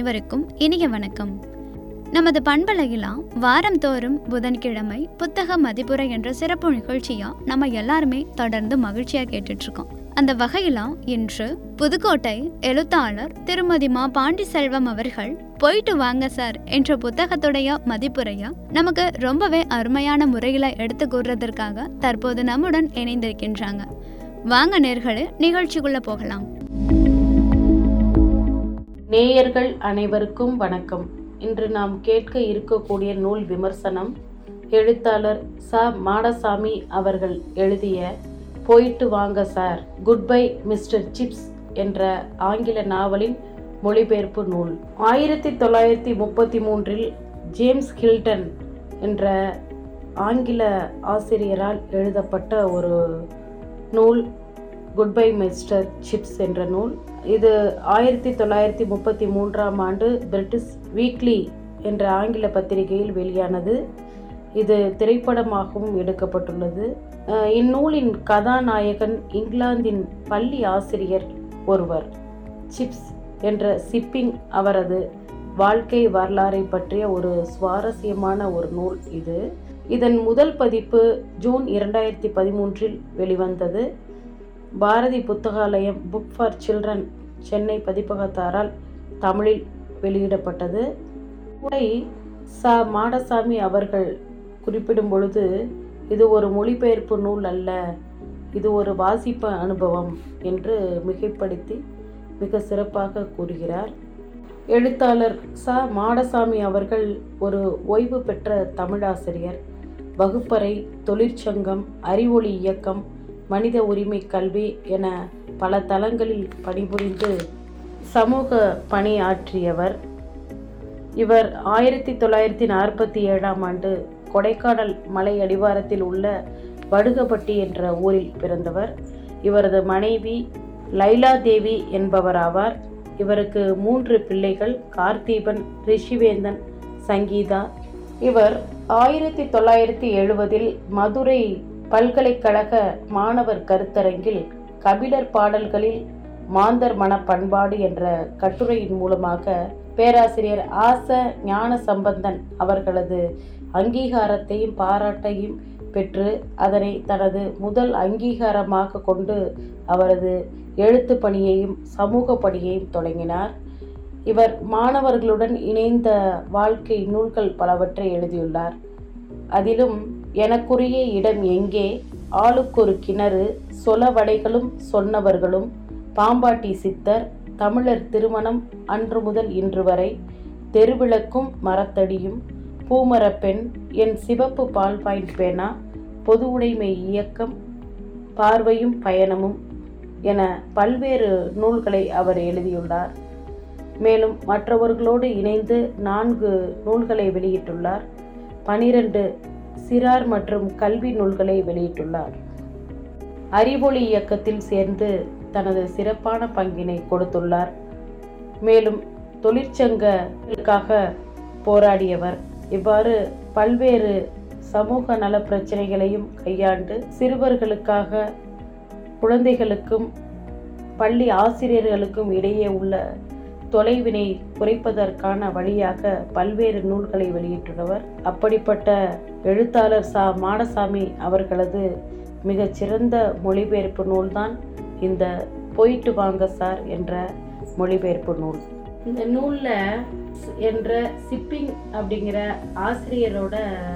அனைவருக்கும் இனிய வணக்கம் நமது பண்பலையிலாம் வாரந்தோறும் புதன்கிழமை புத்தக மதிப்புரை என்ற சிறப்பு நிகழ்ச்சியா நம்ம எல்லாருமே தொடர்ந்து மகிழ்ச்சியா கேட்டுட்டு இருக்கோம் அந்த வகையிலாம் இன்று புதுக்கோட்டை எழுத்தாளர் திருமதி மா பாண்டிசெல்வம் அவர்கள் போயிட்டு வாங்க சார் என்ற புத்தகத்துடைய மதிப்புரையா நமக்கு ரொம்பவே அருமையான முறையில எடுத்து கூறுறதற்காக தற்போது நம்முடன் இணைந்திருக்கின்றாங்க வாங்க நேர்களே நிகழ்ச்சிக்குள்ள போகலாம் நேயர்கள் அனைவருக்கும் வணக்கம் இன்று நாம் கேட்க இருக்கக்கூடிய நூல் விமர்சனம் எழுத்தாளர் ச மாடசாமி அவர்கள் எழுதிய போயிட்டு வாங்க sir good bye mister chips என்ற ஆங்கில நாவலின் மொழிபெயர்ப்பு நூல் ஆயிரத்தி தொள்ளாயிரத்தி முப்பத்தி மூன்றில் ஜேம்ஸ் ஹில்டன் என்ற ஆங்கில ஆசிரியரால் எழுதப்பட்ட ஒரு நூல் குட் பை மிஸ்டர் சிப்ஸ் என்ற நூல் இது ஆயிரத்தி தொள்ளாயிரத்தி முப்பத்தி மூன்றாம் ஆண்டு பிரிட்டிஷ் வீக்லி என்ற ஆங்கில பத்திரிகையில் வெளியானது இது திரைப்படமாகவும் எடுக்கப்பட்டுள்ளது அஹ் இந்நூலின் கதாநாயகன் இங்கிலாந்தின் பள்ளி ஆசிரியர் ஒருவர் சிப்ஸ் என்ற சிப்பிங் அவரது வாழ்க்கை வரலாறை பற்றிய ஒரு சுவாரஸ்யமான ஒரு நூல் இது இதன் முதல் பதிப்பு ஜூன் இரண்டாயிரத்தி பதிமூன்றில் வெளிவந்தது Bharathi Puthakalayam book for children Chennai பதிப்பகத்தாரால் தமிழில் வெளியிடப்பட்டது உரை ச மாடசாமி அவர்கள் குறிப்பிடும் பொழுது இது ஒரு மொழிபெயர்ப்பு நூல் அல்ல இது ஒரு வாசிப்பு அனுபவம் என்று மிகைப்படுத்தி மிக சிறப்பாக கூறுகிறார் எழுத்தாளர் ச மாடசாமி அவர்கள் ஒரு ஓய்வு பெற்ற தமிழாசிரியர் வகுப்பறை தொழிற்சங்கம் அறிவொளி இயக்கம் மனித உரிமை கல்வி என பல தளங்களில் பணிபுரிந்து சமூக பணியாற்றியவர் இவர் ஆயிரத்தி தொள்ளாயிரத்தி நாற்பத்தி ஏழாம் ஆண்டு கொடைக்கானல் மலை அடிவாரத்தில் உள்ள வடுகப்பட்டி என்ற ஊரில் பிறந்தவர் இவரது மனைவி லைலா தேவி என்பவர் ஆவார் இவருக்கு மூன்று பிள்ளைகள் கார்த்தீபன் ரிஷிவேந்தன் சங்கீதா இவர் ஆயிரத்தி தொள்ளாயிரத்தி எழுபதில் மதுரை பல்கலைக்கழக மாணவர் கருத்தரங்கில் கபிலர் பாடல்களில் மாந்தர் மன பண்பாடு என்ற கட்டுரையின் மூலமாக பேராசிரியர் ஆச ஞான சம்பந்தன் அவர்களது அங்கீகாரத்தையும் பாராட்டையும் பெற்று அதனை தனது முதல் அங்கீகாரமாக கொண்டு அவரது எழுத்து பணியையும் சமூக பணியையும் தொடங்கினார் இவர் மாணவர்களுடன் இணைந்த வாழ்க்கை நூல்கள் பலவற்றை எழுதியுள்ளார் அதிலும் எனக்குரிய இடம் எங்கே ஆளுக்கொரு கிணறு சொலவடைகளும் சொன்னவர்களும் பாம்பாட்டி சித்தர் தமிழர் திருமணம் அன்று முதல் இன்று வரை தெருவிளக்கும் மரத்தடியும் பூமரப்பெண் என் சிவப்பு பால் பாயிண்ட் பேனா பொது உடைமை இயக்கம் பார்வையும் பயணமும் என பல்வேறு நூல்களை அவர் எழுதியுள்ளார் மேலும் மற்றவர்களோடு இணைந்து நான்கு நூல்களை வெளியிட்டுள்ளார் பனிரெண்டு சிறார் மற்றும் கல்வி நூல்களை வெளியிட்டுள்ளார் அறிவொளி இயக்கத்தில் சேர்ந்து தனது சிறப்பான பங்கினை கொடுத்துள்ளார் மேலும் தொழிற்சங்கங்களுக்காக போராடியவர் இவ்வாறு பல்வேறு சமூக நல பிரச்சனைகளையும் கையாண்டு சிறுவர்களுக்காக குழந்தைகளுக்கும் பள்ளி ஆசிரியர்களுக்கும் இடையே உள்ள தொலைவினை குறைப்பதற்கான வழியாக பல்வேறு நூல்களை வெளியிட்டுள்ளவர் அப்படிப்பட்ட எழுத்தாளர் சா மாடசாமி அவர்களது மிகச்சிறந்த மொழிபெயர்ப்பு நூல்தான் இந்த போயிட்டு வாங்க சார் என்ற மொழிபெயர்ப்பு நூல் இந்த நூலில் என்ற சிப்பிங் அப்படிங்கிற ஆசிரியரோட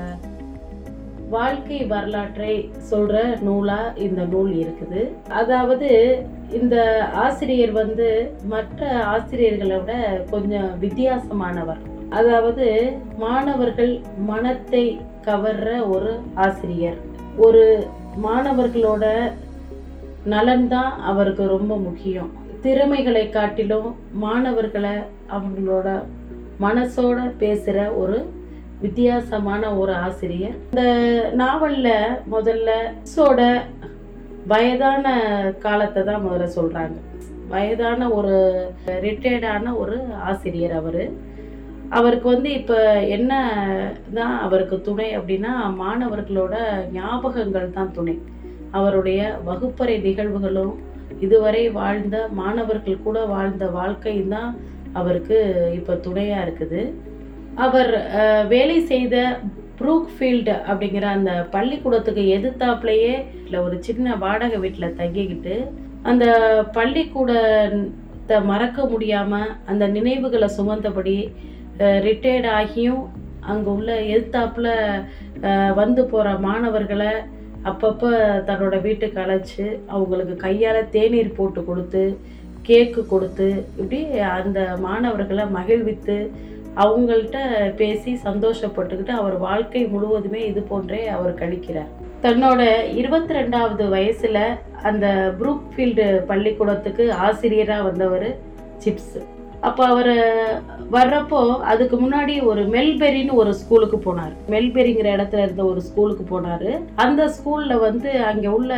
வாழ்க்கை வரலாற்றை சொல்ற நூலா இந்த நூல் இருக்குது அதாவது இந்த ஆசிரியர் வந்து மற்ற ஆசிரியர்களோட கொஞ்சம் வித்தியாசமானவர் அதாவது மாணவர்கள் மனத்தை கவர்ற ஒரு ஆசிரியர் ஒரு மாணவர்களோட நலன்தான் அவருக்கு ரொம்ப முக்கியம் திறமைகளை காட்டிலும் மாணவர்களை அவங்களோட மனசோட பேசுகிற ஒரு வித்தியாசமான ஒரு ஆசிரியர் இந்த நாவல்ல முதல்ல மிஸ்ஸோட வயதான காலத்தை தான் முதல்ல சொல்றாங்க வயதான ஒரு ரிட்டையர்டான ஒரு ஆசிரியர் அவர் அவருக்கு வந்து இப்போ என்ன தான் அவருக்கு துணை அப்படின்னா மாணவர்களோட ஞாபகங்கள் தான் துணை அவருடைய வகுப்பறை நிகழ்வுகளும் இதுவரை வாழ்ந்த மாணவர்கள் கூட வாழ்ந்த வாழ்க்கை தான் அவருக்கு இப்போ துணையாக இருக்குது அவர் அஹ், வேலை செய்த ப்ரூக்ஃபீல்டு அப்படிங்கிற அந்த பள்ளிக்கூடத்துக்கு எதிர்த்தாப்புலையே இல்லை ஒரு சின்ன வாடகை வீட்டில் தங்கிக்கிட்டு அந்த பள்ளிக்கூடத்தை மறக்க முடியாமல் அந்த நினைவுகளை சுமந்தபடி ரிட்டையர்ட் ஆகியும் அங்கே உள்ள எதிர்த்தாப்புல அஹ், வந்து போகிற மாணவர்களை அப்பப்போ தன்னோட வீட்டுக்கு அழைச்சி அவங்களுக்கு கையால் தேநீர் போட்டு கொடுத்து கேக்கு கொடுத்து இப்படி அந்த மாணவர்களை மகிழ்வித்து அவங்கள்ட்ட பேசி சந்தோஷப்பட்டுக்கிட்டு அவர் வாழ்க்கை முழுவதுமே இது போன்றே அவர் கழிக்கிறார் தன்னோட இருபத்தி ரெண்டாவது வயசுல அந்த புரூக்ஃபீல்டு பள்ளிக்கூடத்துக்கு ஆசிரியராக வந்தவர் சிப்ஸ் அப்போ அவர் வர்றப்போ அதுக்கு முன்னாடி ஒரு மெல்பெரின்னு ஒரு ஸ்கூலுக்கு போனார் மெல்பெரிங்கிற இடத்துல இருந்த ஒரு ஸ்கூலுக்கு போனார் அந்த ஸ்கூலில் வந்து அங்கே உள்ள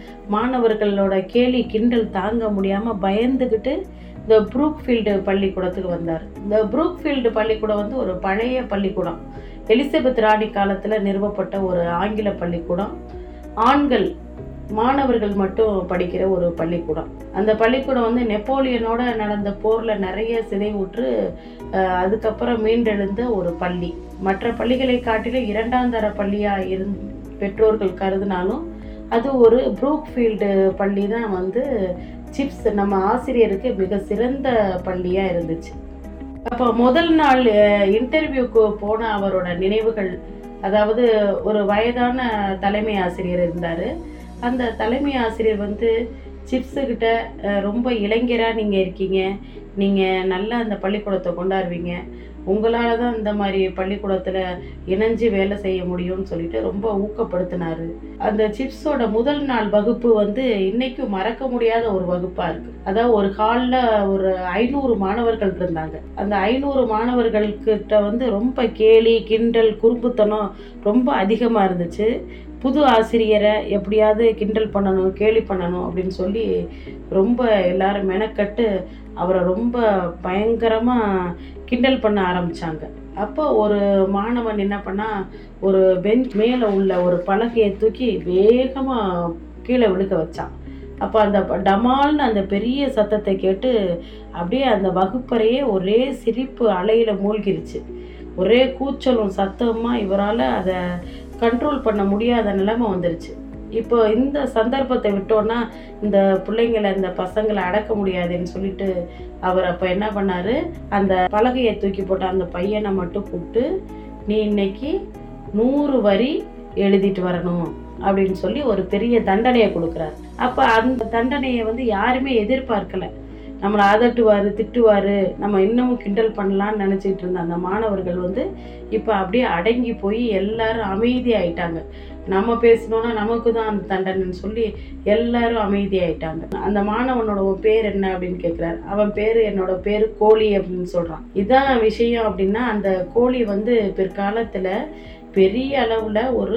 மாணவர்களோட கேலி கிண்டல் தாங்க முடியாமல் பயந்துக்கிட்டு இந்த ப்ரூக்ஃபீல்டு பள்ளிக்கூடத்துக்கு வந்தார் இந்த ப்ரூக்ஃபீல்டு பள்ளிக்கூடம் வந்து ஒரு பழைய பள்ளிக்கூடம் எலிசபெத் ராணி காலத்தில் நிறுவப்பட்ட ஒரு ஆங்கில பள்ளிக்கூடம் ஆண்கள் மாணவர்கள் மட்டும் படிக்கிற ஒரு பள்ளிக்கூடம் அந்த பள்ளிக்கூடம் வந்து நெப்போலியனோட நடந்த போரில் நிறைய சிதைவுற்று அஹ், அதுக்கப்புறம் மீண்டெழுந்த ஒரு பள்ளி மற்ற பள்ளிகளை காட்டிலும் இரண்டாம் தர பள்ளியாக இருந் பெற்றோர்கள் கருதினாலும் அது ஒரு ப்ரூக்ஃபீல்டு பள்ளி தான் வந்து சிப்ஸ் நம்ம ஆசிரியருக்கு மிக சிறந்த பள்ளியாக இருந்துச்சு அப்போ முதல் நாள் இன்டர்வியூக்கு போன அவரோட நினைவுகள் அதாவது ஒரு வயதான தலைமை ஆசிரியர் இருந்தார் அந்த தலைமை ஆசிரியர் வந்து சிப்ஸுக்கிட்ட ரொம்ப இளைஞராக நீங்கள் இருக்கீங்க நீங்கள் நல்லா அந்த பள்ளிக்கூடத்தை கொண்டாடுவீங்க உங்களால் தான் இந்த மாதிரி பள்ளிக்கூடத்தில் இணைஞ்சு வேலை செய்ய முடியும்னு சொல்லிட்டு ரொம்ப ஊக்கப்படுத்தினாரு அந்த சிப்ஸோட முதல் நாள் வகுப்பு வந்து இன்னைக்கும் மறக்க முடியாத ஒரு வகுப்பாக இருக்குது அதாவது ஒரு ஹாலில் ஒரு ஐநூறு மாணவர்கள் இருந்தாங்க அந்த ஐநூறு மாணவர்கள்கிட்ட வந்து ரொம்ப கேலி கிண்டல் குறும்புத்தனம் ரொம்ப அதிகமாக இருந்துச்சு புது ஆசிரியரை எப்படியாவது கிண்டல் பண்ணணும் கேலி பண்ணணும் அப்படின்னு சொல்லி ரொம்ப எல்லாரும் மெனக்கட்டு அவரை ரொம்ப பயங்கரமாக கிண்டல் பண்ண ஆரம்பித்தாங்க அப்போ ஒரு மாணவன் என்ன பண்ணா ஒரு பெஞ்ச் மேலே உள்ள ஒரு பலகையை தூக்கி வேகமாக கீழே விழுக்க வச்சான் அப்போ அந்த ப- டமால்னு அந்த பெரிய சத்தத்தை கேட்டு அப்படியே அந்த வகுப்பறையே ஒரே சிரிப்பு அலையில் மூழ்கிருச்சு ஒரே கூச்சலும் சத்தமாக இவரால் அதை கண்ட்ரோல் பண்ண முடியாத நிலைமை வந்துருச்சு இப்போ இந்த சந்தர்ப்பத்தை விட்டோன்னா இந்த பிள்ளைங்களை இந்த பசங்களை அடக்க முடியாதுன்னு சொல்லிட்டு அவர் அப்போ என்ன பண்ணாரு அந்த பலகையை தூக்கி போட்ட அந்த பையனை மட்டும் கூப்பிட்டு நீ இன்னைக்கு நூறு வரி எழுதிட்டு வரணும் அப்படின்னு சொல்லி ஒரு பெரிய தண்டனையை கொடுக்குறாரு அப்போ அந்த தண்டனையை வந்து யாருமே எதிர்பார்க்கல நம்மளை அதட்டுவார் திட்டுவார் நம்ம இன்னமும் கிண்டல் பண்ணலான்னு நினச்சிட்டு இருந்த அந்த மாணவர்கள் வந்து இப்போ அப்படியே அடங்கி போய் எல்லாரும் அமைதியாயிட்டாங்க நம்ம பேசினோன்னா நமக்கு தான் அந்த தண்டனைன்னு சொல்லி எல்லாரும் அமைதியாயிட்டாங்க அந்த மாணவனோட உன் பேர் என்ன அப்படின்னு கேட்குறாரு அவன் பேர் என்னோட பேர் கோழி அப்படின்னு சொல்கிறான் இதான் விஷயம் அப்படின்னா அந்த கோழி வந்து பிற்காலத்தில் பெரிய அளவில் ஒரு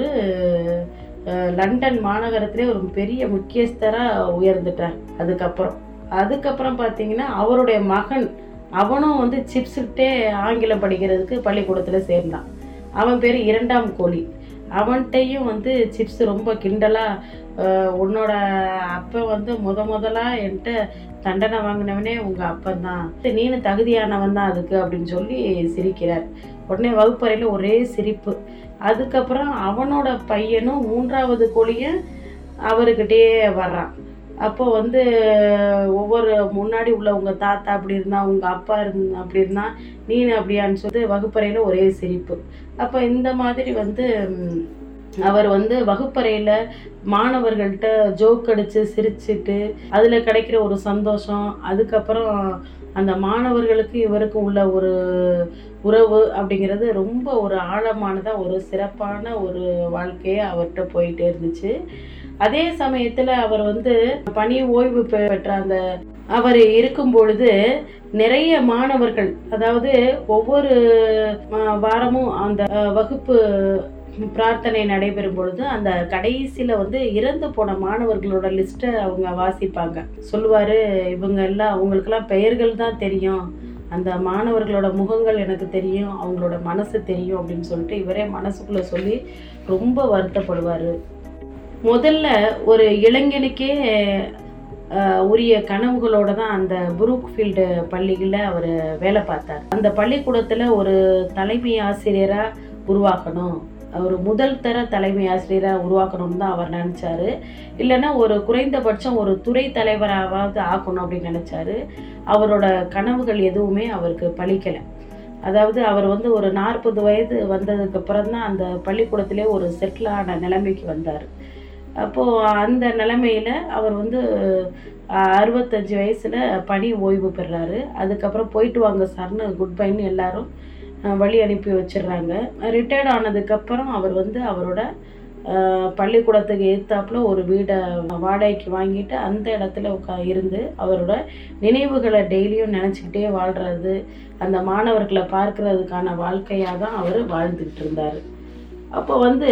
அஹ், லண்டன் மாநகரத்திலே ஒரு பெரிய முக்கியஸ்தராக உயர்ந்துட்டார் அதுக்கப்புறம் அதுக்கப்புறம் பார்த்தீங்கன்னா அவருடைய மகன் அவனும் வந்து சிப்ஸ்கிட்டே ஆங்கிலம் படிக்கிறதுக்கு பள்ளிக்கூடத்தில் சேர்ந்தான் அவன் பேர் இரண்டாம் கோழி அவன்கிட்டையும் வந்து சிப்ஸ் ரொம்ப கிண்டலாக உன்னோட அப்பா வந்து முத முதலா என்கிட்ட தண்டனை வாங்கினவனே உங்கள் அப்பன் தான் நீனு தகுதியானவன் தான் அதுக்கு அப்படின்னு சொல்லி சிரிக்கிறார் உடனே வகுப்பறையில் ஒரே சிரிப்பு அதுக்கப்புறம் அவனோட பையனும் மூன்றாவது கோழியும் அவர்கிட்டயே வர்றான் அப்போ வந்து ஒவ்வொரு முன்னாடி உள்ள உங்கள் தாத்தா அப்படி இருந்தா உங்கள் அப்பா இருந்த அப்படி இருந்தா நீனு அப்படியான்னு சொல்லிட்டு வகுப்பறையில் ஒரே சிரிப்பு அப்போ இந்த மாதிரி வந்து ம், அவர் வந்து வகுப்பறையில் மாணவர்கள்ட்ட ஜோக் அடித்து சிரிச்சிட்டு அதில் கிடைக்கிற ஒரு சந்தோஷம் அதுக்கப்புறம் அந்த மாணவர்களுக்கு இவருக்கும் உள்ள ஒரு உறவு அப்படிங்கிறது ரொம்ப ஒரு ஆழமானதாக ஒரு சிறப்பான ஒரு வாழ்க்கையே அவர்கிட்ட போயிட்டே இருந்துச்சு அதே சமயத்தில் அவர் வந்து பணி ஓய்வு பெ- பெற்ற அந்த அவர் இருக்கும் பொழுது நிறைய மாணவர்கள் அதாவது ஒவ்வொரு அஹ், வாரமும் அந்த அஹ், வகுப்பு பிரார்த்தனை நடைபெறும் பொழுது அந்த கடைசியில் வந்து இறந்து போன மாணவர்களோட லிஸ்ட்டை அவங்க வாசிப்பாங்க சொல்லுவார் இவங்க எல்லாம் அவங்களுக்கெல்லாம் பெயர்கள் தான் தெரியும் அந்த மாணவர்களோட முகங்கள் எனக்கு தெரியும் அவங்களோட மனசு தெரியும் அப்படின்னு சொல்லிட்டு இவரே மனசுக்குள்ளே சொல்லி ரொம்ப வருத்தப்படுவார் முதல்ல ஒரு இளைஞனுக்கே அஹ், உரிய கனவுகளோட தான் அந்த புரூக் ஃபீல்டு பள்ளியில் அவர் வேலை பார்த்தார் அந்த பள்ளிக்கூடத்தில் ஒரு தலைமை ஆசிரியராக உருவாக்கணும் ஒரு முதல் தர தலைமை ஆசிரியராக உருவாக்கணும்னு தான் அவர் நினச்சாரு இல்லைன்னா ஒரு குறைந்தபட்சம் ஒரு துறை தலைவராவது ஆக்கணும் அப்படின்னு நினச்சாரு அவரோட கனவுகள் எதுவுமே அவருக்கு பலிக்கலை அதாவது அவர் வந்து ஒரு நாற்பது வயது வந்ததுக்கு அப்புறம் தான் அந்த பள்ளிக்கூடத்திலே ஒரு செட்டில் ஆன நிலைமைக்கு வந்தார் அப்போது அந்த நிலைமையில் அவர் வந்து அஹ், அறுபத்தஞ்சு வயசில் பணி ஓய்வு பெறாரு அதுக்கப்புறம் போயிட்டு வாங்க சார்னு குட் பைன்னு எல்லாரும் அஹ், வழி அனுப்பி வச்சிடுறாங்க ரிட்டையர்ட் ஆனதுக்கப்புறம் அவர் வந்து அவரோட அஹ், பள்ளிக்கூடத்துக்கு எதிர்த்தாப்புல ஒரு வீடை வாடகைக்கு வாங்கிட்டு அந்த இடத்துல உட்கா இருந்து அவரோட நினைவுகளை டெய்லியும் நினச்சிக்கிட்டே வாழ்கிறது அந்த மாணவர்களை பார்க்கறதுக்கான வாழ்க்கையாக தான் அவர் வாழ்ந்துக்கிட்டு இருந்தார் அப்போ வந்து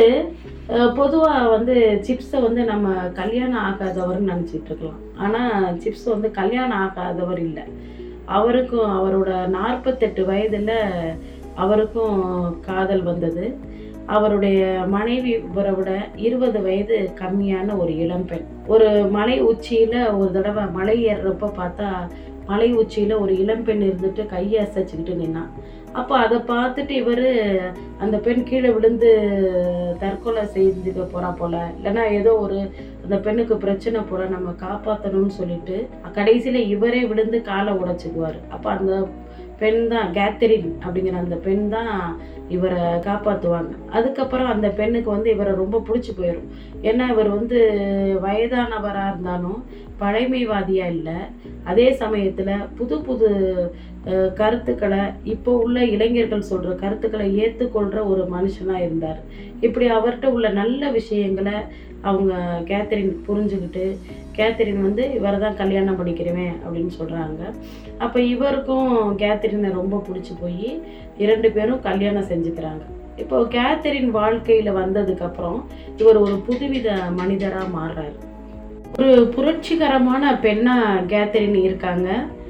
பொதுவாக வந்து சிப்ஸை வந்து நம்ம கல்யாணம் ஆகாதவர்னு நினச்சிட்டு இருக்கலாம் ஆனால் சிப்ஸ் வந்து கல்யாணம் ஆகாதவர் இல்லை அவருக்கும் அவரோட நாற்பத்தெட்டு வயதில் அவருக்கும் காதல் வந்தது அவருடைய மனைவி இவரை விட இருபது வயது கம்மியான ஒரு இளம்பெண் ஒரு மலை உச்சியில் ஒரு தடவை மலை ஏறுறப்ப பார்த்தா மலை உச்சியில் ஒரு இளம்பெண் இருந்துட்டு கையை அசைச்சிக்கிட்டு நின்னான் அப்போ அதை பார்த்துட்டு இவர் அந்த பெண் கீழே விழுந்து தற்கொலை செய்துக்க போகிறா போல இல்லைன்னா ஏதோ ஒரு அந்த பெண்ணுக்கு பிரச்சனை போல நம்ம காப்பாற்றணும்னு சொல்லிட்டு கடைசியில் இவரே விழுந்து காலை உடைச்சிக்குவார் அப்போ அந்த பெண் தான் கேத்தரின் அப்படிங்கிற அந்த பெண் தான் இவரை காப்பாற்றுவாங்க அதுக்கப்புறம் அந்த பெண்ணுக்கு வந்து இவரை ரொம்ப பிடிச்சி போயிடும் ஏன்னா இவர் வந்து வயதானவராக இருந்தாலும் பழமைவாதியாக இல்லை அதே சமயத்தில் புது புது அஹ், கருத்துக்களை இப்போ உள்ள இளைஞர்கள் சொல்கிற கருத்துக்களை ஏற்றுக்கொள்கிற ஒரு மனுஷனாக இருந்தார் இப்படி அவர்கிட்ட உள்ள நல்ல விஷயங்களை அவங்க கேத்தரின் புரிஞ்சுக்கிட்டு கேத்தரின் வந்து இவரை தான் கல்யாணம் பண்ணிக்கிறவேன் அப்படின்னு சொல்கிறாங்க அப்போ இவருக்கும் கேத்தரினை ரொம்ப பிடிச்சி போய் இரண்டு பேரும் கல்யாணம் செஞ்சுக்கிறாங்க இப்போ கேத்தரின் வாழ்க்கையில் வந்ததுக்கப்புறம் இவர் ஒரு புதுவித மனிதராக மாறுறாரு ஒரு புரட்சிகரமான பெண்ணாக கேத்தரின் இருக்காங்க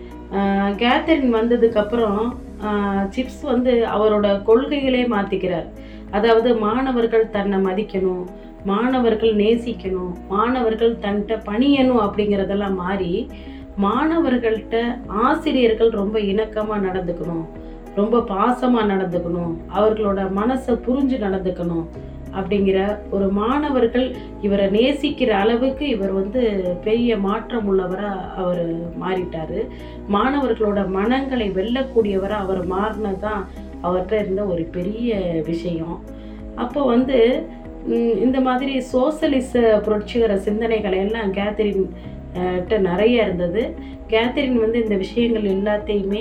ஆஹ் கேத்தரின் வந்ததுக்கப்புறம் சிப்ஸ் வந்து அவரோட கொள்கைகளே மாற்றிக்கிறார் அதாவது மாணவர்கள் தன்னை மதிக்கணும் மாணவர்கள் நேசிக்கணும் மாணவர்கள் தன்கிட்ட பணியணும் அப்படிங்கிறதெல்லாம் மாறி மாணவர்கள்ட்ட ஆசிரியர்கள் ரொம்ப இணக்கமாக நடந்துக்கணும் ரொம்ப பாசமாக நடந்துக்கணும் அவர்களோட மனசை புரிஞ்சு நடந்துக்கணும் அப்படிங்கிற ஒரு மாணவர்கள் இவரை நேசிக்கிற அளவுக்கு இவர் வந்து பெரிய மாற்றம் உள்ளவராக அவர் மாறிட்டார் மாணவர்களோட மனங்களை வெல்லக்கூடியவராக அவர் மாறினது தான் அவர்கிட்ட இருந்த ஒரு பெரிய விஷயம் அப்போ வந்து ம், இந்த மாதிரி சோசலிச புரட்சிகர சிந்தனைகள் எல்லாம் கேத்தரின் அஹ், ட்ட நிறைய இருந்தது கேத்தரின் வந்து இந்த விஷயங்கள் எல்லாத்தையுமே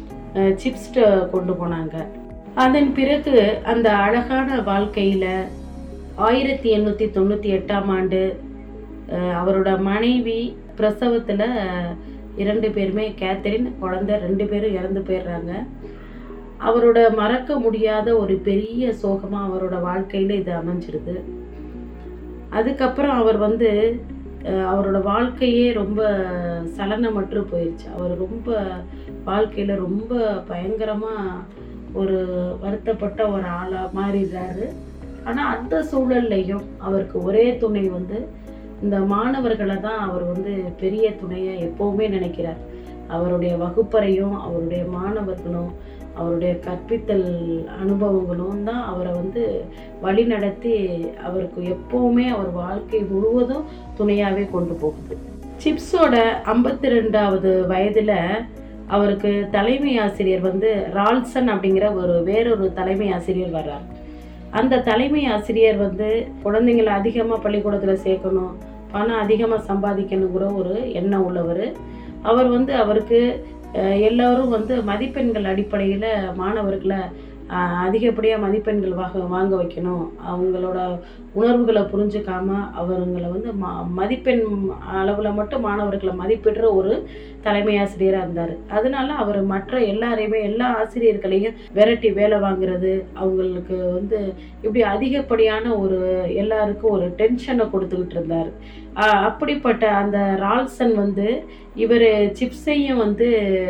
சிப்ஸ்ட கொண்டு போனாங்க அதன் பிறகு அந்த அழகான வாழ்க்கையில் ஆயிரத்தி எண்ணூற்றி தொண்ணூற்றி எட்டாம் ஆண்டு அஹ், அவரோட மனைவி பிரசவத்தில் இரண்டு பேருமே கேத்தரின் குழந்தை ரெண்டு பேரும் இறந்து போயிடுறாங்க அவரோட மறக்க முடியாத ஒரு பெரிய சோகமாக அவரோட வாழ்க்கையில் இது அமைஞ்சிருது அதுக்கப்புறம் அவர் வந்து அஹ், அவரோட வாழ்க்கையே ரொம்ப சலனமற்று போயிடுச்சு அவர் ரொம்ப வாழ்க்கையில் ரொம்ப பயங்கரமாக ஒரு வருத்தப்பட்ட ஒரு ஆளாக மாறிடுறாரு ஆனால் அந்த சூழல்லையும் அவருக்கு ஒரே துணை வந்து இந்த மாணவர்களை தான் அவர் வந்து பெரிய துணையை எப்போவுமே நினைக்கிறார் அவருடைய வகுப்பறையும் அவருடைய மாணவர்களும் அவருடைய கற்பித்தல் அனுபவங்களும் தான் அவரை வந்து வழி நடத்தி அவருக்கு எப்போவுமே அவர் வாழ்க்கை முழுவதும் துணையாகவே கொண்டு போகுது சிப்ஸோட ஐம்பத்தி ரெண்டாவது வயதில் அவருக்கு தலைமை ஆசிரியர் வந்து ரால்சன் அப்படிங்கிற ஒரு வேறொரு தலைமை ஆசிரியர் வர்றார் அந்த தலைமை ஆசிரியர் வந்து குழந்தைங்களை அதிகமாக பள்ளிக்கூடத்தில் சேர்க்கணும் பணம் அதிகமாக சம்பாதிக்கணுங்கிற ஒரு எண்ணம் உள்ளவர் அவர் வந்து அவருக்கு அஹ், எல்லாரும் வந்து மதிப்பெண்கள் அடிப்படையில் மாணவர்களை அஹ், அதிகப்படியாக மதிப்பெண்கள் வாங்க வாங்க வைக்கணும் அவங்களோட உணர்வுகளை புரிஞ்சுக்காம அவங்கள வந்து ம மதிப்பெண் அளவில் மட்டும் மாணவர்களை மதிப்பிடுற ஒரு தலைமை ஆசிரியராக இருந்தார் அதனால அவர் மற்ற எல்லாரையுமே எல்லா ஆசிரியர்களையும் விரட்டி வேலை வாங்குறது அவங்களுக்கு வந்து இப்படி அதிகப்படியான ஒரு எல்லாருக்கும் ஒரு டென்ஷனை கொடுத்துக்கிட்டு இருந்தார் ஆஹ் அப்படிப்பட்ட அந்த ரால்சன் வந்து இவர் சிப்ஸையும் வந்து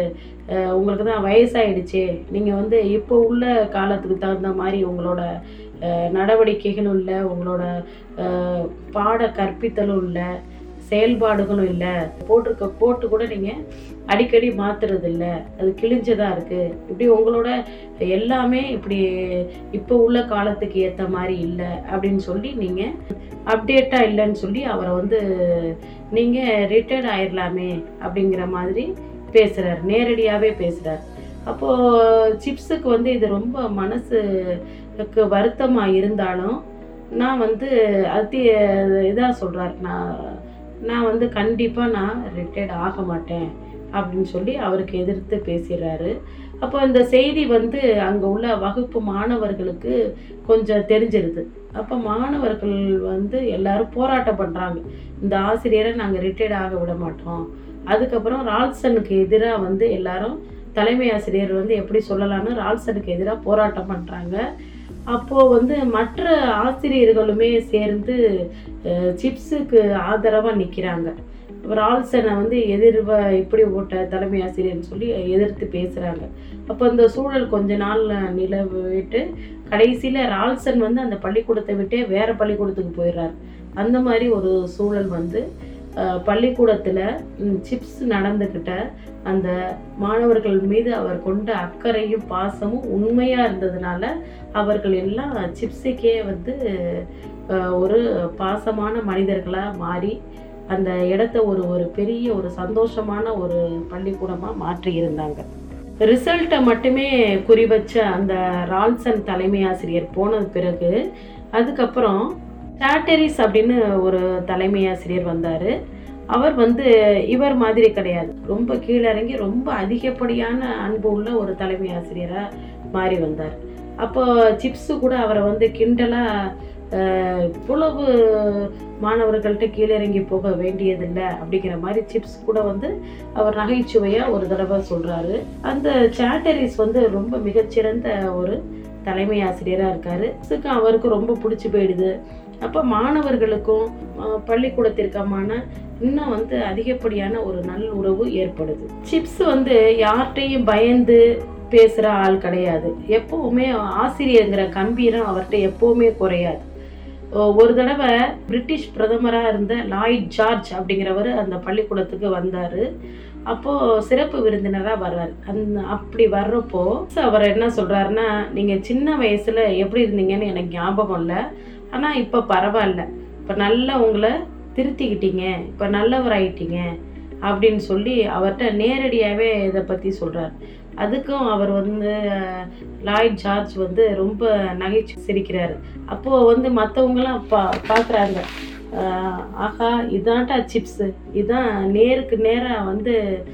அஹ் உங்களுக்கு தான் வயசாயிடுச்சு நீங்கள் வந்து இப்போ உள்ள காலத்துக்கு தகுந்த மாதிரி உங்களோட அஹ், நடவடிக்கைகளும் இல்லை உங்களோட அஹ், பாட கற்பித்தலும் இல்லை செயல்பாடுகளும் இல்லை போட்டிருக்க கோட்டு கூட நீங்கள் அடிக்கடி மாத்துறது இல்ல அது கிழிஞ்சதா இருக்கு இப்படி உங்களோட எல்லாமே இப்படி இப்போ உள்ள காலத்துக்கு ஏற்ற மாதிரி இல்லை அப்படின்னு சொல்லி நீங்கள் அப்டேட்டாக இல்லைன்னு சொல்லி அவரை வந்து நீங்கள் ரிட்டையர்ட் ஆயிடலாமே அப்படிங்கிற மாதிரி பேசுகிறார் நேரடியாகவே பேசுகிறார் அப்போது சிப்ஸுக்கு வந்து இது ரொம்ப மனசுக்கு வருத்தமாக இருந்தாலும் நான் வந்து அத்தி இதாக சொல்கிறார் நான் நான் வந்து கண்டிப்பாக நான் ரிட்டையர்ட் ஆக மாட்டேன் அப்படின்னு சொல்லி அவருக்கு எதிர்த்து பேசுகிறாரு அப்போ இந்த செய்தி வந்து அங்கே உள்ள வகுப்பு மாணவர்களுக்கு கொஞ்சம் தெரிஞ்சிருது அப்போ மாணவர்கள் வந்து எல்லாரும் போராட்டம் பண்ணுறாங்க இந்த ஆசிரியரை நாங்கள் ரிட்டையர்ட் ஆக விட மாட்டோம் அதுக்கப்புறம் ரால்சனுக்கு எதிராக வந்து எல்லாரும் தலைமை ஆசிரியர் வந்து எப்படி சொல்லலாம்னு ரால்சனுக்கு எதிராக போராட்டம் பண்ணுறாங்க அப்போது வந்து மற்ற ஆசிரியர்களுமே சேர்ந்து அஹ், சிப்ஸுக்கு ஆதரவாக நிற்கிறாங்க ரால்சனை வந்து எதிர்வ இப்படி ஓட்ட தலைமை ஆசிரியர்னு சொல்லி எதிர்த்து பேசுகிறாங்க அப்போ இந்த சூழல் கொஞ்ச நாள் நிலவிட்டு கடைசியில் ரால்சன் வந்து அந்த பள்ளிக்கூடத்தை விட்டே வேற பள்ளிக்கூடத்துக்கு போயிடுறாரு அந்த மாதிரி ஒரு சூழல் வந்து பள்ளிக்கூடத்தில் சிப்ஸ் நடந்துக்கிட்ட அந்த மாணவர்கள் மீது அவர் கொண்ட அக்கறையும் பாசமும் உண்மையாக இருந்ததுனால அவர்கள் எல்லாம் சிப்ஸுக்கே வந்து அஹ், ஒரு பாசமான மனிதர்களாக மாறி அந்த இடத்த ஒரு ஒரு பெரிய ஒரு சந்தோஷமான ஒரு பள்ளிக்கூடமாக மாற்றி இருந்தாங்க ரிசல்ட்டை மட்டுமே குறி வச்ச அந்த ரால்சன் தலைமை ஆசிரியர் போனது பிறகு அதுக்கப்புறம் சாட்டரிஸ் அப்படின்னு ஒரு தலைமை ஆசிரியர் வந்தார் அவர் வந்து இவர் மாதிரி கிடையாது ரொம்ப கீழிறங்கி ரொம்ப அதிகப்படியான அன்பு உள்ள ஒரு தலைமை ஆசிரியராக மாறி வந்தார் அப்போ சிப்ஸு கூட அவரை வந்து கிண்டலாக இவ்வளவு மாணவர்கள்ட்ட கீழே இறங்கி போக வேண்டியதில்லை அப்படிங்கிற மாதிரி சிப்ஸ் கூட வந்து அவர் நகைச்சுவையாக ஒரு தடவை சொல்கிறாரு அந்த சாட்டரிஸ் வந்து ரொம்ப மிகச்சிறந்த ஒரு தலைமை ஆசிரியராக இருக்காரு சிப்ஸுக்கு அவருக்கு ரொம்ப பிடிச்சி போயிடுது அப்போ மாணவர்களுக்கும் அஹ், பள்ளிக்கூடத்திற்குமான இன்னும் வந்து அதிகப்படியான ஒரு நல்ல உறவு ஏற்படுது சிப்ஸ் வந்து யார்கிட்டையும் பயந்து பேசுகிற ஆள் கிடையாது எப்பவுமே ஆசிரியருங்கிற கம்பீரம் அவர்கிட்ட எப்பவுமே குறையாது ஒ- ஒரு தடவை பிரிட்டிஷ் பிரதமராக இருந்த லாய்ட் ஜார்ஜ் அப்படிங்கிறவர் அந்த பள்ளிக்கூடத்துக்கு வந்தார் அப்போது சிறப்பு விருந்தினராக வர்றார் அந்த அப்படி வர்றப்போ அவர் என்ன சொல்கிறாருன்னா நீங்கள் சின்ன வயசில் எப்படி இருந்தீங்கன்னு எனக்கு ஞாபகம் இல்லை ஆனால் இப்போ பரவாயில்ல இப்போ நல்லா உங்களை திருத்திக்கிட்டீங்க இப்போ நல்லவர் ஆயிட்டீங்க அப்படின்னு சொல்லி அவர்கிட்ட நேரடியாகவே இதை பற்றி சொல்கிறார் அதுக்கும் அவர் வந்து அஹ், லாய்ட் ஜார்ஜ் வந்து ரொம்ப நகைச்சு சிரிக்கிறாரு அப்போது வந்து மற்றவங்களாம் பா பார்க்குறாங்க ஆஹா இதான்டா சிப்ஸு இதான் நேருக்கு நேராக வந்து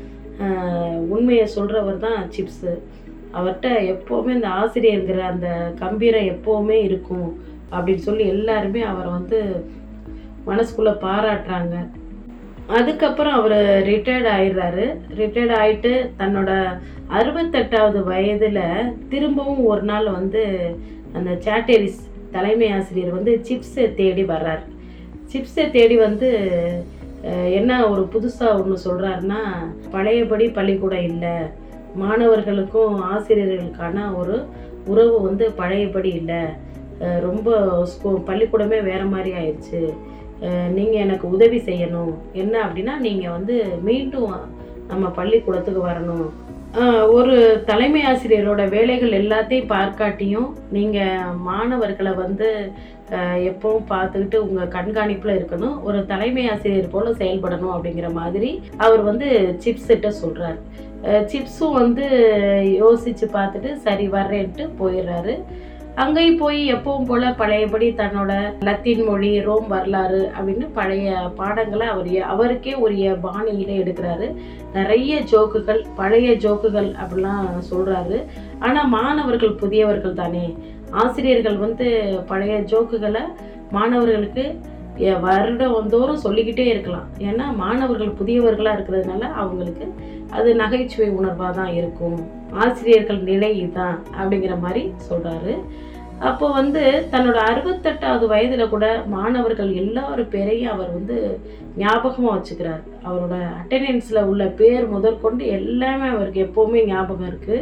அஹ், உண்மையை சொல்கிறவர் தான் சிப்ஸு அவர்கிட்ட எப்போவுமே இந்த ஆசிரியருங்கிற அந்த கம்பீரம் எப்போவுமே இருக்கும் அப்படின்னு சொல்லி எல்லாருமே அவரை வந்து மனசுக்குள்ளே பாராட்டுறாங்க அதுக்கப்புறம் அவர் ரிட்டையர்ட் ஆயிடுறாரு ரிட்டையர்ட் ஆயிட்டு தன்னோட அறுபத்தெட்டாவது வயதில் திரும்பவும் ஒரு நாள் வந்து அந்த சாட்டேரிஸ் தலைமை ஆசிரியர் வந்து சிப்ஸை தேடி வர்றார் சிப்ஸை தேடி வந்து அஹ், என்ன ஒரு புதுசாக ஒன்று சொல்கிறாருன்னா பழையபடி பள்ளிக்கூடம் இல்லை மாணவர்களுக்கும் ஆசிரியர்களுக்கான ஒரு உறவு வந்து பழையபடி இல்லை அஹ், ரொம்ப ஸ்கூ பள்ளிக்கூடமே வேறு மாதிரி ஆயிடுச்சு நீங்கள் எனக்கு உதவி செய்யணும் என்ன அப்படின்னா நீங்கள் வந்து மீண்டும் நம்ம பள்ளிக்கூடத்துக்கு வரணும் ஆஹ் ஒரு தலைமை ஆசிரியரோட வேலைகள் எல்லாத்தையும் பார்க்காட்டியும் நீங்கள் மாணவர்களை வந்து ஆஹ் எப்பவும் பார்த்துக்கிட்டு உங்கள் கண்காணிப்பில் இருக்கணும் ஒரு தலைமை ஆசிரியர் போல் செயல்படணும் அப்படிங்கிற மாதிரி அவர் வந்து சிப்ஸ் கிட்ட சொல்கிறார் சிப்ஸும் வந்து யோசித்து பார்த்துட்டு சரி வர்றேன்ட்டு போயிடுறாரு அங்கேயும் போய் எப்பவும் போல பழையபடி தன்னோட லத்தீன் மொழி ரோம் வரலாறு அப்படின்னு பழைய பாடங்களை அவர் எ- அவருக்கே உரிய பாணியில் எடுக்கிறாரு நிறைய ஜோக்குகள் பழைய ஜோக்குகள் அப்படிலாம் சொல்றாரு ஆனால் மாணவர்கள் புதியவர்கள் தானே ஆசிரியர்கள் வந்து பழைய ஜோக்குகளை மாணவர்களுக்கு எ- வருடம் தோறும் சொல்லிக்கிட்டே இருக்கலாம் ஏன்னா மாணவர்கள் புதியவர்களாக இருக்கிறதுனால அவங்களுக்கு அது நகைச்சுவை உணர்வாக தான் இருக்கும் ஆசிரியர்கள் நிலை இதுதான் அப்படிங்கிற மாதிரி சொல்கிறாரு அப்போ வந்து தன்னோட அறுபத்தெட்டாவது வயதில் கூட மாணவர்கள் எல்லாரும் பேரையும் அவர் வந்து ஞாபகமாக வச்சுக்கிறார் அவரோட அட்டெண்டன்ஸில் உள்ள பேர் முதற்கொண்டு எல்லாமே அவருக்கு எப்போவுமே ஞாபகம் இருக்குது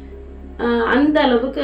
அந்த அளவுக்கு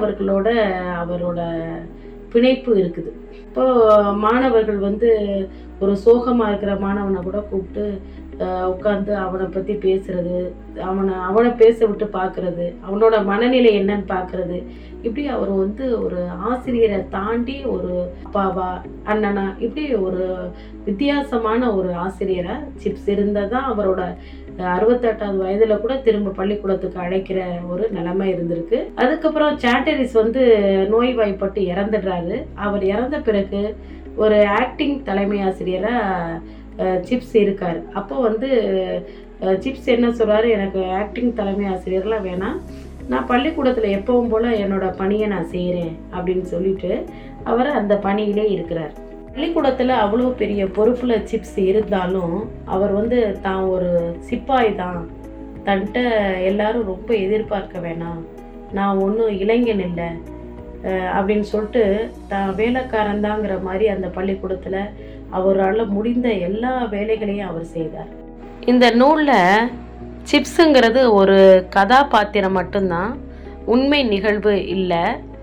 மாணவர்களோட அவரோட பிணைப்பு இருக்குது இப்போ மாணவர்கள் வந்து ஒரு சோகமாக இருக்கிற மாணவனை கூட கூப்பிட்டு உட்காந்து அவனை பற்றி பேசுறது அவனை அவனை பேச விட்டு பார்க்கறது அவனோட மனநிலை என்னன்னு பார்க்கறது இப்படி அவர் வந்து ஒரு ஆசிரியரை தாண்டி ஒரு அப்பாவா அண்ணனா இப்படி ஒரு வித்தியாசமான ஒரு ஆசிரியராக சிப்ஸ் இருந்தால் தான் அவரோட அறுபத்தெட்டாவது வயதில் கூட திரும்ப பள்ளிக்கூடத்துக்கு அழைக்கிற ஒரு நிலைமை இருந்திருக்கு அதுக்கப்புறம் சாட்டரிஸ் வந்து நோய்வாய்ப்பட்டு இறந்துடுறாரு அவர் இறந்த பிறகு ஒரு ஆக்டிங் தலைமை ஆசிரியராக சிப்ஸ் இருக்கார் அப்போ வந்து அஹ், சிப்ஸ் என்ன சொல்றாரு எனக்கு ஆக்டிங் தலைமை ஆசிரியர்லாம் வேணாம் நான் பள்ளிக்கூடத்தில் எப்பவும் போல் என்னோட பணியை நான் செய்கிறேன் அப்படின்னு சொல்லிட்டு அவர் அந்த பணியிலே இருக்கிறார் பள்ளிக்கூடத்தில் அவ்வளோ பெரிய பொறுப்பில் சிப்ஸ் இருந்தாலும் அவர் வந்து தான் ஒரு சிப்பாய் தான் தன்கிட்ட எல்லாரும் ரொம்ப எதிர்பார்க்க வேணாம் நான் ஒன்றும் இளைஞன் இல்லை அஹ் அப்படின்னு சொல்லிட்டு தான் வேலைக்காரன் தாங்கிற மாதிரி அந்த பள்ளிக்கூடத்தில் அவரால் முடிந்த எல்லா வேலைகளையும் அவர் செய்தார் இந்த நூலில் சிப்ஸுங்கிறது ஒரு கதாபாத்திரம் மட்டும்தான் உண்மை நிகழ்வு இல்லை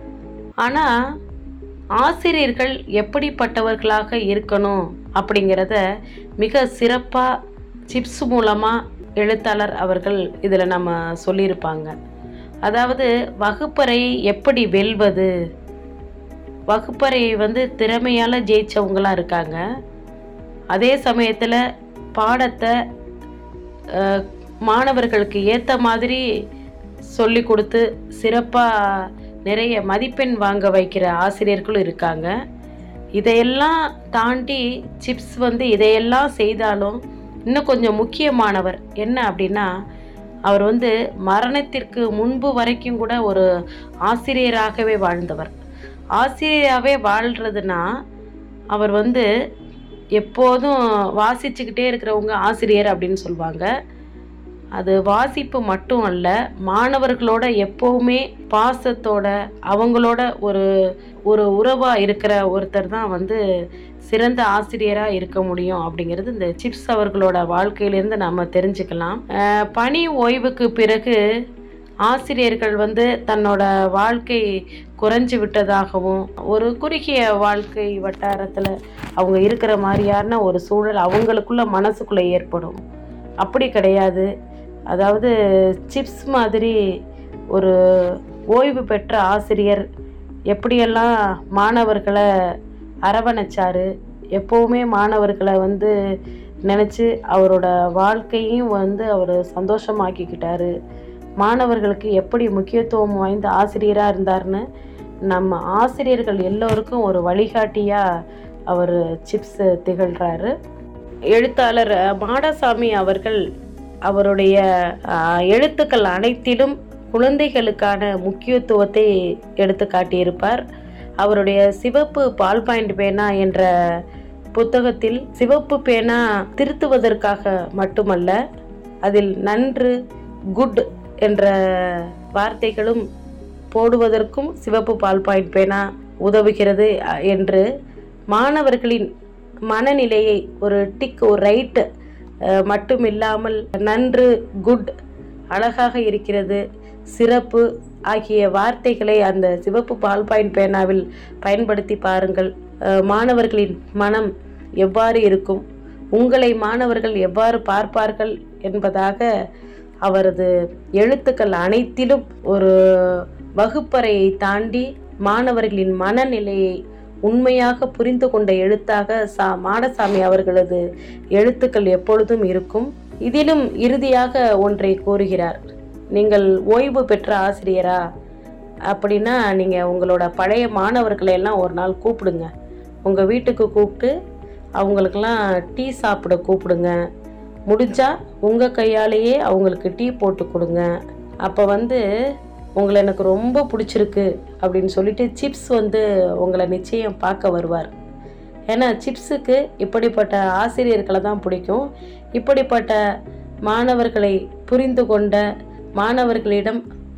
ஆனால் ஆசிரியர்கள் எப்படிப்பட்டவர்களாக இருக்கணும் அப்படிங்கிறத மிக சிறப்பாக சிப்ஸ் மூலமாக எழுத்தாளர் அவர்கள் இதில் நம்ம சொல்லியிருப்பாங்க அதாவது வகுப்பறை எப்படி வெல்வது வகுப்பறை வந்து திறமையால் ஜெயிச்சவங்களாம் இருக்காங்க அதே சமயத்தில் பாடத்தை அஹ், மாணவர்களுக்கு ஏற்ற மாதிரி சொல்லி கொடுத்து சிறப்பாக நிறைய மதிப்பெண் வாங்க வைக்கிற ஆசிரியர்களும் இருக்காங்க இதையெல்லாம் தாண்டி சிப்ஸ் வந்து இதையெல்லாம் செய்தாலும் இன்னும் கொஞ்சம் முக்கியமானவர் என்ன அப்படின்னா அவர் வந்து மரணத்திற்கு முன்பு வரைக்கும் கூட ஒரு ஆசிரியராகவே வாழ்ந்தவர் ஆசிரியராகவே வாழ்கிறதுனா அவர் வந்து எப்போதும் வாசிச்சுக்கிட்டே இருக்கிறவங்க ஆசிரியர் அப்படின்னு சொல்லுவாங்க அது வாசிப்பு மட்டும் அல்ல மாணவர்களோட எப்போவுமே பாசத்தோட அவங்களோட ஒரு ஒரு உறவாக இருக்கிற ஒருத்தர் தான் வந்து சிறந்த ஆசிரியராக இருக்க முடியும் அப்படிங்கிறது இந்த சிப்ஸ் அவர்களோட வாழ்க்கையிலேருந்து நம்ம தெரிஞ்சுக்கலாம் அஹ் பணி ஓய்வுக்கு பிறகு ஆசிரியர்கள் வந்து தன்னோட வாழ்க்கை குறைஞ்சு விட்டதாகவும் ஒரு குறுகிய வாழ்க்கை வட்டாரத்தில் அவங்க இருக்கிற மாதிரியான ஒரு சூழல் அவங்களுக்குள்ள மனசுக்குள்ளே ஏற்படும் அப்படி கிடையாது அதாவது சிப்ஸ் மாதிரி ஒரு ஓய்வு பெற்ற ஆசிரியர் எப்படியெல்லாம் மாணவர்களை அரவணைச்சாரு எப்போவுமே மாணவர்களை வந்து நினச்சி அவரோட வாழ்க்கையும் வந்து அவர் சந்தோஷமாக்கிக்கிட்டாரு மாணவர்களுக்கு எப்படி முக்கியத்துவம் வாய்ந்த ஆசிரியராக இருந்தார்னு நம்ம ஆசிரியர்கள் எல்லோருக்கும் ஒரு வழிகாட்டியாக அவர் சிப்ஸ் திகழ்கிறாரு எழுத்தாளர் அஹ், மாடசாமி அவர்கள் அவருடைய அஹ், எழுத்துக்கள் அனைத்திலும் குழந்தைகளுக்கான முக்கியத்துவத்தை எடுத்து காட்டியிருப்பார் அவருடைய சிவப்பு பால் பாயிண்ட் பேனா என்ற புத்தகத்தில் சிவப்பு பேனா திருத்துவதற்காக மட்டுமல்ல அதில் நன்று குட் என்ற வார்த்தைகளும் போடுவதற்கும் சிவப்பு பால் பாயிண்ட் பேனா உதவுகிறது அஹ், என்று மாணவர்களின் மனநிலையை ஒரு டிக் ஒரு ரைட் மட்டும் இல்லாமல் நன்று குட் அழகாக இருக்கிறது சிறப்பு ஆகிய வார்த்தைகளை அந்த சிவப்பு பால் பாயிண்ட் பேனாவில் பயன்படுத்தி பாருங்கள் அஹ், மாணவர்களின் மனம் எவ்வாறு இருக்கும் உங்களை மாணவர்கள் எவ்வாறு பார்ப்பார்கள் என்பதாக அவரது எழுத்துக்கள் அனைத்திலும் ஒரு வகுப்பறையை தாண்டி மாணவர்களின் மனநிலையை உண்மையாக புரிந்து கொண்ட எழுத்தாக சா மாடசாமி அவர்களது எழுத்துக்கள் எப்பொழுதும் இருக்கும் இதிலும் இறுதியாக ஒன்றை கூறுகிறார் நீங்கள் ஓய்வு பெற்ற ஆசிரியரா அப்படின்னா நீங்கள் உங்களோட பழைய மாணவர்களை எல்லாம் ஒரு நாள் கூப்பிடுங்க உங்கள் வீட்டுக்கு கூப்பிட்டு அவங்களுக்கெல்லாம் டீ சாப்பிட கூப்பிடுங்க முடிஞ்சா உங்கள் கையாலேயே அவங்களுக்கு டீ போட்டு கொடுங்க அப்போ வந்து உங்களை எனக்கு ரொம்ப பிடிச்சிருக்கு அப்படின்னு சொல்லிட்டு சிப்ஸ் வந்து உங்களை நிச்சயம் பார்க்க வருவார் ஏன்னா சிப்ஸுக்கு இப்படிப்பட்ட ஆசிரியர்களை தான் பிடிக்கும் இப்படிப்பட்ட மாணவர்களை புரிந்து கொண்ட மாணவர்களிடம்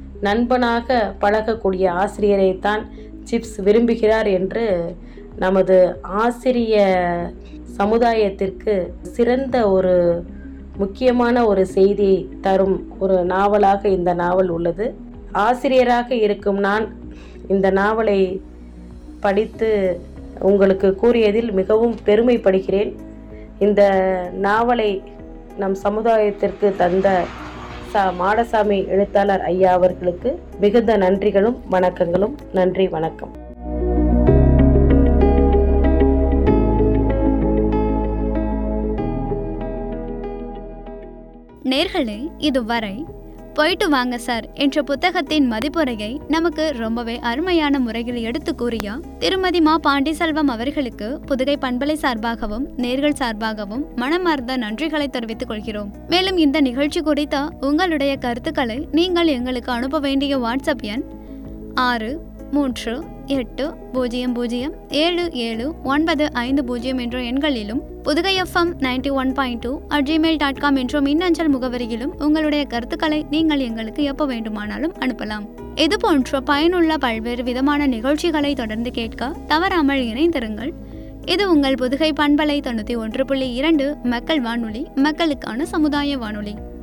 நண்பனாக பழகக்கூடிய ஆசிரியரைத்தான் சிப்ஸ் விரும்புகிறார் என்று நமது ஆசிரிய சமுதாயத்திற்கு சிறந்த ஒரு முக்கியமான ஒரு செய்தி தரும் ஒரு நாவலாக இந்த நாவல் உள்ளது ஆசிரியராக இருக்கும் நான் இந்த நாவலை படித்து உங்களுக்கு கூறியதில் மிகவும் பெருமைப்படுகிறேன் இந்த நாவலை நம் சமுதாயத்திற்கு தந்த ச மாடசாமி எழுத்தாளர் ஐயா அவர்களுக்கு மிகுந்த நன்றிகளும் வணக்கங்களும் நன்றி வணக்கம் நேர்களே இதுவரை போயிட்டு வாங்க சார் என்ற புத்தகத்தின் மதிப்புரையை நமக்கு ரொம்பவே அருமையான முறையில் எடுத்து கூறிய திருமதி மா பாண்டிசெல்வம் அவர்களுக்கு புதுகை பண்பலை சார்பாகவும் நேர்கள் சார்பாகவும் மனமார்ந்த நன்றிகளை தெரிவித்துக் கொள்கிறோம் மேலும் இந்த நிகழ்ச்சி குறித்த உங்களுடைய கருத்துக்களை நீங்கள் எங்களுக்கு அனுப்ப வேண்டிய வாட்ஸ்அப் எண் ஆறு மூன்று எட்டு பூஜ்ஜியம் பூஜ்ஜியம் ஏழு ஏழு ஒன்பது ஐந்து பூஜ்ஜியம் என்ற எண்களிலும் Pudugai FM ninety one point two at Gmail dot com என்ற மின்னஞ்சல் முகவரியிலும் உங்களுடைய கருத்துக்களை நீங்கள் எங்களுக்கு எப்போ வேண்டுமானாலும் அனுப்பலாம் இது போன்ற பயனுள்ள பல்வேறு விதமான நிகழ்ச்சிகளை தொடர்ந்து கேட்க தவறாமல் இணைந்திருங்கள் இது உங்கள் புதுகை பண்பலை தொண்ணூற்றி ஒன்று புள்ளி இரண்டு மக்கள் வானொலி மக்களுக்கான சமுதாய வானொலி